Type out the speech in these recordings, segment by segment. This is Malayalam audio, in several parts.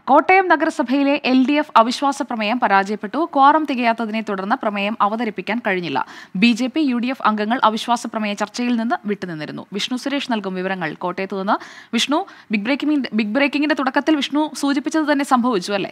കോട്ടയം നഗരസഭയിലെ എൽ ഡി എഫ് അവിശ്വാസ പ്രമേയം പരാജയപ്പെട്ടു ക്വാറം തികയാത്തതിനെ തുടർന്ന് പ്രമേയം അവതരിപ്പിക്കാൻ കഴിഞ്ഞില്ല B J P U D F അംഗങ്ങൾ അവിശ്വാസ പ്രമേയ ചർച്ചയിൽ നിന്ന് വിട്ടുനിന്നിരുന്നു വിഷ്ണു സുരേഷ് നൽകും വിവരങ്ങൾ കോട്ടയത്ത് നിന്ന് വിഷ്ണു ബിഗ് ബ്രേക്കിംഗ് ബിഗ് ബ്രേക്കിംഗിന്റെ തുടക്കത്തിൽ വിഷ്ണു സൂചിപ്പിച്ചത് തന്നെ സംഭവിച്ചു അല്ലേ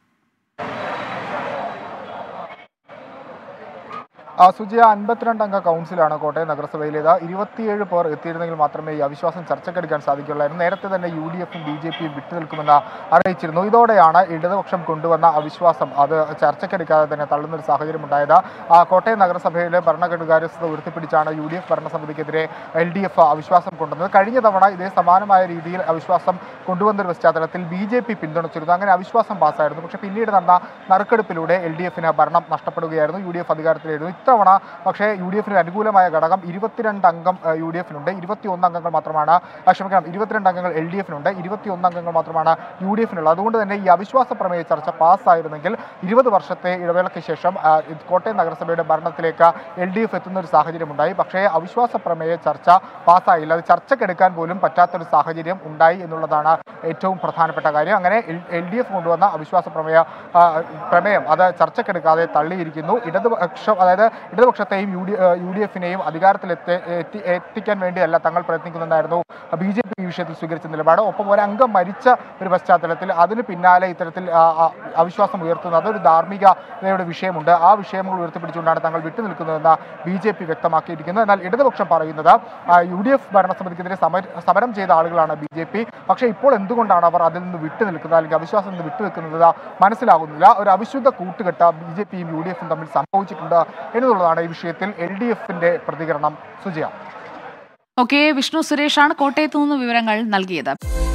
ആ, സുജിയ അൻപത്തിരണ്ട് അംഗ കൗൺസിലാണ് കോട്ടയം നഗരസഭയിലേത് ഇരുപത്തിയേഴ് പേർ എത്തിയിരുന്നെങ്കിൽ മാത്രമേ ഈ അവിശ്വാസം ചർച്ചക്കെടുക്കാൻ സാധിക്കുകയുള്ളായിരുന്നു നേരത്തെ തന്നെ യു ഡി എഫും ബി ജെ പിയും വിട്ടുനിൽക്കുമെന്ന് അറിയിച്ചിരുന്നു ഇതോടെയാണ് ഇടതുപക്ഷം കൊണ്ടുവന്ന അവിശ്വാസം അത് ചർച്ചക്കെടുക്കാതെ തന്നെ തള്ളുന്ന ഒരു സാഹചര്യം ഉണ്ടായത് ആ, കോട്ടയം നഗരസഭയിലെ ഭരണഘടകാര്യസ്ഥത ഉയർത്തിപ്പിടിച്ചാണ് യു ഡി എഫ് ഭരണസമിതിക്കെതിരെ എൽ ഡി എഫ് അവിശ്വാസം കൊണ്ടുവന്നത് കഴിഞ്ഞ തവണ ഇതേ സമാനമായ രീതിയിൽ അവിശ്വാസം കൊണ്ടുവന്നൊരു പശ്ചാത്തലത്തിൽ ബി ജെ പി പിന്തുണച്ചിരുന്നു അങ്ങനെ അവിശ്വാസം പാസ്സായിരുന്നു പക്ഷേ പിന്നീട് നടന്ന നറുക്കെടുപ്പിലൂടെ എൽ ഡി എഫിന് ഭരണം നഷ്ടപ്പെടുകയായിരുന്നു യു ഡി എഫ് അധികാരത്തിലായിരുന്നു ഇത്തവണ പക്ഷേ യു ഡി എഫിന് അനുകൂലമായ ഘടകം ഇരുപത്തിരണ്ട് അംഗം ഏഹ്, യു ഡി എഫിനുണ്ട് ഇരുപത്തിയൊന്ന് അംഗങ്ങൾ മാത്രമാണ് ആ, ക്ഷമിക്കണം ഇരുപത്തിരണ്ട് അംഗങ്ങൾ എൽ ഡി എഫിനുണ്ട് ഇരുപത്തിയൊന്ന് അംഗങ്ങൾ മാത്രമാണ് യു ഡി എഫിനുള്ളത് അതുകൊണ്ട് തന്നെ ഈ അവിശ്വാസ പ്രമേയ ചർച്ച പാസ്സായിരുന്നെങ്കിൽ ഇരുപത് വർഷത്തെ ഇടവേളയ്ക്ക് ശേഷം ആ, ഇത് കോട്ടയം നഗരസഭയുടെ ഭരണത്തിലേക്ക് എൽ ഡി എഫ് എത്തുന്ന ഒരു സാഹചര്യമുണ്ടായി പക്ഷേ അവിശ്വാസ പ്രമേയ ചർച്ച പാസ്സായില്ല അത് ചർച്ചക്കെടുക്കാൻ പോലും പറ്റാത്തൊരു സാഹചര്യം ഉണ്ടായി എന്നുള്ളതാണ് ഏറ്റവും പ്രധാനപ്പെട്ട കാര്യം അങ്ങനെ എൽ ഡി എഫ് കൊണ്ടുവന്ന അവിശ്വാസ പ്രമേയ ആ, പ്രമേയം അത് ചർച്ചക്കെടുക്കാതെ തള്ളിയിരിക്കുന്നു ഇടതുപക്ഷം അതായത് ഇടതുപക്ഷത്തെയും യു ഡി യു ഡി എഫിനെയും അധികാരത്തിൽ എത്തി എത്തി- എത്തിക്കാൻ വേണ്ടിയല്ല തങ്ങൾ പ്രയത്നിക്കുന്നതായിരുന്നു ബി ജെ പി ഈ വിഷയത്തിൽ സ്വീകരിച്ച നിലപാട് ഒപ്പം ഒരു അംഗം മരിച്ച ഒരു പശ്ചാത്തലത്തിൽ അതിന് പിന്നാലെ ഇത്തരത്തിൽ ആ, ആ, അവിശ്വാസം ഉയർത്തുന്നത് അതൊരു ധാർമ്മികതയുടെ വിഷയമുണ്ട് ആ വിഷയങ്ങൾ ഉയർത്തിപ്പിടിച്ചുകൊണ്ടാണ് തങ്ങൾ വിട്ടുനിൽക്കുന്നതെന്ന് ബി ജെ പി വ്യക്തമാക്കിയിരിക്കുന്നത് എന്നാൽ ഇടതുപക്ഷം പറയുന്നത് യു ഡി എഫ് ഭരണസമിതിക്കെതിരെ സമര- സമരം ചെയ്ത ആളുകളാണ് ബി ജെ പി പക്ഷേ ഇപ്പോൾ എന്തുകൊണ്ടാണ് അവർ അതിൽ നിന്ന് വിട്ടുനിൽക്കുന്നത് അല്ലെങ്കിൽ അവിശ്വാസം നിന്ന് വിട്ടുനിൽക്കുന്നത് മനസ്സിലാകുന്നില്ല ഒരു അവിശുദ്ധ കൂട്ടുകെട്ട് ബി ജെ പിയും യു ഡി എഫും തമ്മിൽ സംഭവിച്ചിട്ടുണ്ട് എന്നുള്ളതാണ് ഈ വിഷയത്തിൽ എൽ ഡി എഫിന്റെ പ്രതികരണം സുജയ ഓക്കെ വിഷ്ണു സുരേഷാണ് കോട്ടയത്ത് നിന്ന് വിവരങ്ങൾ നൽകിയത്